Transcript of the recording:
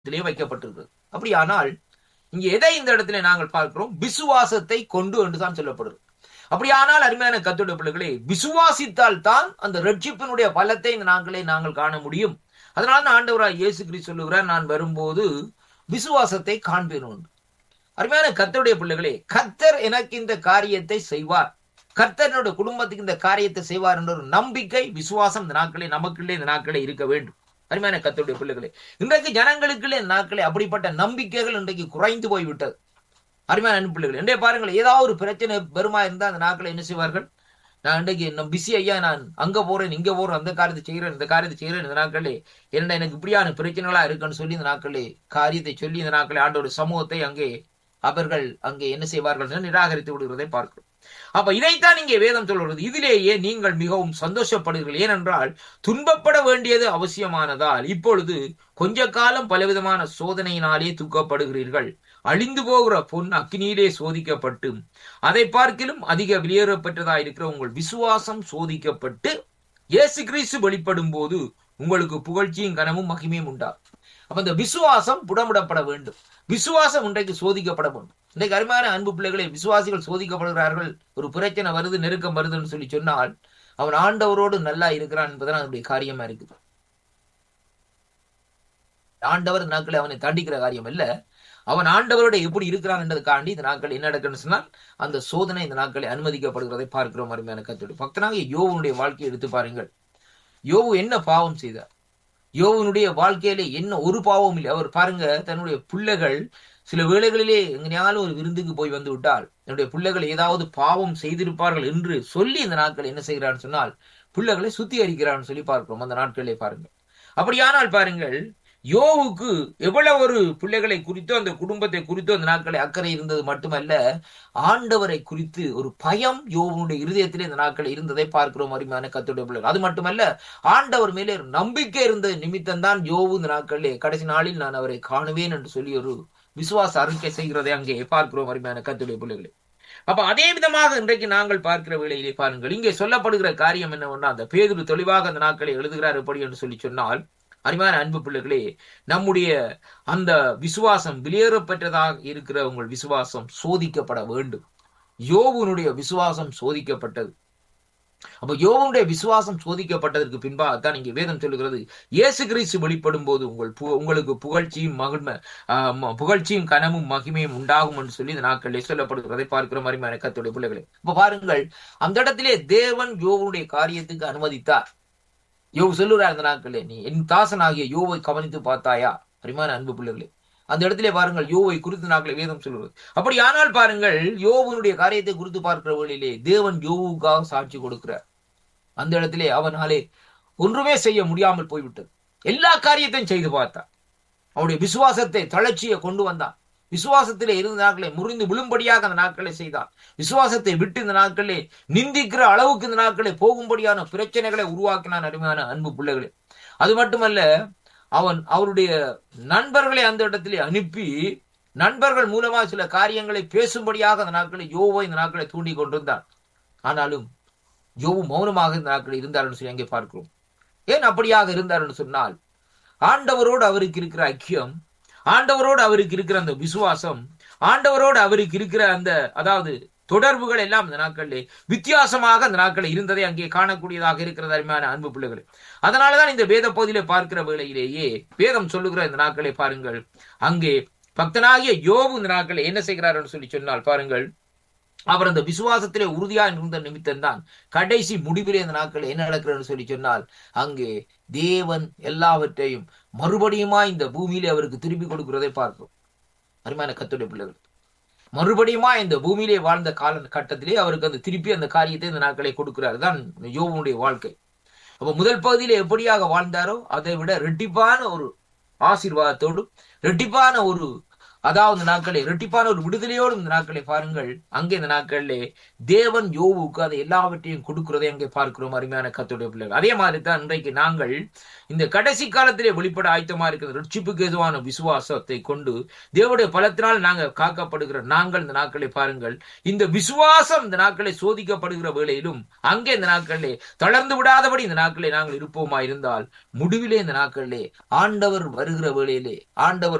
இடத்திலே வைக்கப்பட்டிருக்கிறது அப்படியானால் இங்கே எதை இந்த இடத்துல நாங்கள் பார்க்கிறோம் விசுவாசத்தை கொண்டு என்றுதான் சொல்லப்படுது அப்படியானால் அருமையான கத்தோட பிள்ளைகளே விசுவாசித்தால் தான் அந்த ரட்சிப்பினுடைய பலத்தை இந்த நாங்களே நாங்கள் காண முடியும் அதனால தான் ஆண்டவராய் இயேசு கிறிஸ்து சொல்லுகிறார் நான் வரும்போது விசுவாசத்தை காண்பேன் உண்டு அருமையான கத்தருடைய பிள்ளைகளே கத்தர் எனக்கு இந்த காரியத்தை செய்வார் கர்த்தனுடைய குடும்பத்துக்கு இந்த காரியத்தை செய்வார் என்ற ஒரு நம்பிக்கை விசுவாசம் இந்த நாட்களே நமக்குள்ளே இந்த நாட்களே இருக்க வேண்டும் அருமையான கத்தருடைய பிள்ளைகளே இன்றைக்கு ஜனங்களுக்குள்ளே இந்த நாட்களே அப்படிப்பட்ட நம்பிக்கைகள் இன்றைக்கு குறைந்து போய்விட்டது அருமையான அன்பு பிள்ளைகள் இன்றைய பாருங்கள் ஏதாவது ஒரு பிரச்சனை பெருமா இருந்தா அந்த நாட்களை என்ன செய்வார்கள் நான் இன்றைக்கு நம்ம பிஸி ஐயா நான் அங்க போறேன் இங்க போறேன் அந்த காரியத்தை செய்கிறேன் இந்த காரியத்தை செய்கிறேன் இந்த நாட்களே என்ன எனக்கு இப்படியான பிரச்சனைகளா இருக்குன்னு சொல்லி இந்த நாட்களே காரியத்தை சொல்லி இந்த நாட்களே ஆண்டோட சமூகத்தை அங்கே அவர்கள் அங்கே என்ன செய்வார்கள் என்று நிராகரித்து விடுகிறதை பார்க்கிறோம் அப்ப இதைத்தான் இங்கே வேதம் சொல்கிறது இதிலேயே நீங்கள் மிகவும் சந்தோஷப்படுகிறீர்கள் ஏனென்றால் துன்பப்பட வேண்டியது அவசியமானதால் இப்பொழுது கொஞ்ச காலம் பலவிதமான சோதனையினாலே தூக்கப்படுகிறீர்கள் அழிந்து போகிற பொன் அக்னியிலே சோதிக்கப்பட்டு அதை பார்க்கிலும் அதிக வெளியேறப்பட்டதா இருக்கிற உங்கள் விசுவாசம் சோதிக்கப்பட்டு இயேசு கிறிஸ்து வெளிப்படும் போது உங்களுக்கு புகழ்ச்சியும் கனமும் மகிமையும் உண்டா அப்ப இந்த விசுவாசம் புடமிடப்பட வேண்டும் விசுவாசம் இன்றைக்கு சோதிக்கப்பட வேண்டும் இன்றைக்கு அருமையான அன்பு பிள்ளைகளை விசுவாசிகள் சோதிக்கப்படுகிறார்கள் ஒரு பிரச்சனை வருது நெருக்கம் வருதுன்னு சொல்லி சொன்னால் அவன் ஆண்டவரோடு நல்லா இருக்கிறான் என்பதுதான் அதனுடைய காரியமா இருக்குது ஆண்டவர் நாட்களை அவனை தண்டிக்கிற காரியம் இல்ல அவன் ஆண்டவரோட எப்படி இருக்கிறான் என்றதுக்காண்டி இந்த நாட்கள் என்ன நடக்குன்னு சொன்னால் அந்த சோதனை இந்த நாட்களை அனுமதிக்கப்படுகிறதை பார்க்கிறோம் அருமையான கத்தோடு பக்தனாக யோவனுடைய வாழ்க்கையை எடுத்து பாருங்கள் யோவு என்ன பாவம் செய்தார் யோவனுடைய வாழ்க்கையிலே என்ன ஒரு பாவம் இல்லை அவர் பாருங்க தன்னுடைய பிள்ளைகள் சில வேளைகளிலே எங்கேயாலும் ஒரு விருந்துக்கு போய் வந்து விட்டால் என்னுடைய பிள்ளைகள் ஏதாவது பாவம் செய்திருப்பார்கள் என்று சொல்லி இந்த நாட்கள் என்ன செய்கிறான்னு சொன்னால் பிள்ளைகளை சுத்திகரிக்கிறான்னு சொல்லி பார்க்கிறோம் அந்த நாட்களிலே பாருங்க அப்படியானால் பாருங்கள் யோவுக்கு எவ்வளவு ஒரு பிள்ளைகளை குறித்தோ அந்த குடும்பத்தை குறித்தோ அந்த நாட்களை அக்கறை இருந்தது மட்டுமல்ல ஆண்டவரை குறித்து ஒரு பயம் யோவனுடைய இருதயத்திலே இந்த நாட்கள் இருந்ததை பார்க்கிறோம் அருமையான கத்துடைய பிள்ளைகள் அது மட்டுமல்ல ஆண்டவர் மேலே ஒரு நம்பிக்கை இருந்த நிமித்தம் தான் யோவு இந்த நாட்களிலே கடைசி நாளில் நான் அவரை காணுவேன் என்று சொல்லி ஒரு விசுவாச அறிக்கை செய்கிறதை அங்கே பார்க்கிறோம் அருமையான கத்துடைய பிள்ளைகளை அப்ப அதே விதமாக இன்றைக்கு நாங்கள் பார்க்கிற வேளையிலே பாருங்கள் இங்கே சொல்லப்படுகிற காரியம் என்னவென்னா அந்த பேதுரு தெளிவாக அந்த நாட்களை எழுதுகிறார் எப்படி என்று சொல்லி சொன்னால் அருமையான அன்பு பிள்ளைகளே நம்முடைய அந்த விசுவாசம் வெளியேறப்பட்டதாக இருக்கிற உங்கள் விசுவாசம் சோதிக்கப்பட வேண்டும் யோவனுடைய விசுவாசம் சோதிக்கப்பட்டது அப்ப யோவனுடைய விசுவாசம் சோதிக்கப்பட்டதற்கு பின்பாகத்தான் இங்கே வேதம் சொல்லுகிறது இயேசு கிறிஸ்து வெளிப்படும் போது உங்கள் உங்களுக்கு புகழ்ச்சியும் மகிழ்மை புகழ்ச்சியும் கனமும் மகிமையும் உண்டாகும் என்று சொல்லி இந்த நாட்களிலே சொல்லப்படுகிறதை பார்க்கிற மாதிரி மனக்கத்துடைய பிள்ளைகளே இப்ப பாருங்கள் அந்த இடத்திலே தேவன் யோவனுடைய காரியத்துக்கு அனுமதித்தார் யோவு சொல்லுறார் அந்த நாட்களே நீ என் தாசனாகிய யோவை கவனித்து பார்த்தாயா அருமையான அன்பு பிள்ளைகளே அந்த இடத்திலே பாருங்கள் யோவை குறித்து நாட்களை வேதம் சொல்லுவது அப்படி ஆனால் பாருங்கள் யோவனுடைய காரியத்தை குறித்து பார்க்கிற வழியிலே தேவன் யோவுக்காக சாட்சி கொடுக்கிறார் அந்த இடத்திலே அவனாலே ஒன்றுமே செய்ய முடியாமல் போய்விட்டது எல்லா காரியத்தையும் செய்து பார்த்தான் அவனுடைய விசுவாசத்தை தளர்ச்சியை கொண்டு வந்தான் விசுவாசத்திலே இருந்த நாட்களை முறிந்து விழும்படியாக அந்த நாட்களை செய்தான் விசுவாசத்தை விட்டு இந்த நாட்களே நிந்திக்கிற அளவுக்கு இந்த நாட்களை போகும்படியான பிரச்சனைகளை உருவாக்கினான் அருமையான அன்பு பிள்ளைகளே அது மட்டுமல்ல அவன் அவருடைய நண்பர்களை அந்த இடத்திலே அனுப்பி நண்பர்கள் மூலமாக சில காரியங்களை பேசும்படியாக அந்த நாட்களை யோவை இந்த நாட்களை தூண்டி கொண்டிருந்தான் ஆனாலும் யோவு மௌனமாக இந்த நாட்கள் இருந்தார் சொல்லி அங்கே பார்க்கிறோம் ஏன் அப்படியாக இருந்தார் என்று சொன்னால் ஆண்டவரோடு அவருக்கு இருக்கிற ஐக்கியம் ஆண்டவரோடு அவருக்கு இருக்கிற அந்த விசுவாசம் ஆண்டவரோடு அவருக்கு இருக்கிற அந்த அதாவது தொடர்புகள் எல்லாம் இந்த நாட்களிலே வித்தியாசமாக அந்த நாட்களில் இருந்ததை அங்கே காணக்கூடியதாக இருக்கிறது அருமையான அன்பு பிள்ளைகள் அதனாலதான் இந்த வேத பகுதியிலே பார்க்கிற வேளையிலேயே வேதம் சொல்லுகிற இந்த நாட்களை பாருங்கள் அங்கே பக்தனாகிய யோவு இந்த நாட்களை என்ன செய்கிறார் என்று சொல்லி சொன்னால் பாருங்கள் அவர் அந்த விசுவாசத்திலே உறுதியா இருந்த நிமித்தம் தான் கடைசி முடிவிலே இந்த நாட்கள் என்ன நடக்கிறது சொல்லி சொன்னால் அங்கே தேவன் எல்லாவற்றையும் மறுபடியுமா இந்த பூமியிலே அவருக்கு திருப்பி கொடுக்கிறதை பார்க்கிறோம் அருமையான கத்துடைய பிள்ளைகள் மறுபடியுமா இந்த பூமியிலே வாழ்ந்த கால கட்டத்திலே அவருக்கு அந்த திருப்பி அந்த காரியத்தை இந்த நாட்களை கொடுக்கிறார் தான் யோவனுடைய வாழ்க்கை அப்ப முதல் பகுதியில எப்படியாக வாழ்ந்தாரோ அதை விட ரெட்டிப்பான ஒரு ஆசீர்வாதத்தோடும் ரெட்டிப்பான ஒரு அதாவது இந்த நாட்களே இரட்டிப்பான ஒரு விடுதலையோடு இந்த நாட்களை பாருங்கள் அங்கே இந்த நாட்களிலே தேவன் யோவுக்கு அதை எல்லாவற்றையும் கொடுக்கிறதை அங்கே பார்க்கிறோம் அருமையான கத்துடைய பிள்ளைகள் அதே மாதிரி தான் இன்றைக்கு நாங்கள் இந்த கடைசி காலத்திலே வெளிப்பட ஆயத்தமா இருக்கிற ரட்சிப்புக்கு எதுவான விசுவாசத்தை கொண்டு தேவனுடைய பலத்தினால் நாங்கள் காக்கப்படுகிற நாங்கள் இந்த நாட்களை பாருங்கள் இந்த விசுவாசம் இந்த நாட்களை சோதிக்கப்படுகிற வேளையிலும் அங்கே இந்த நாட்களிலே தளர்ந்து விடாதபடி இந்த நாட்களை நாங்கள் இருப்போமா இருந்தால் முடிவிலே இந்த நாட்களிலே ஆண்டவர் வருகிற வேளையிலே ஆண்டவர்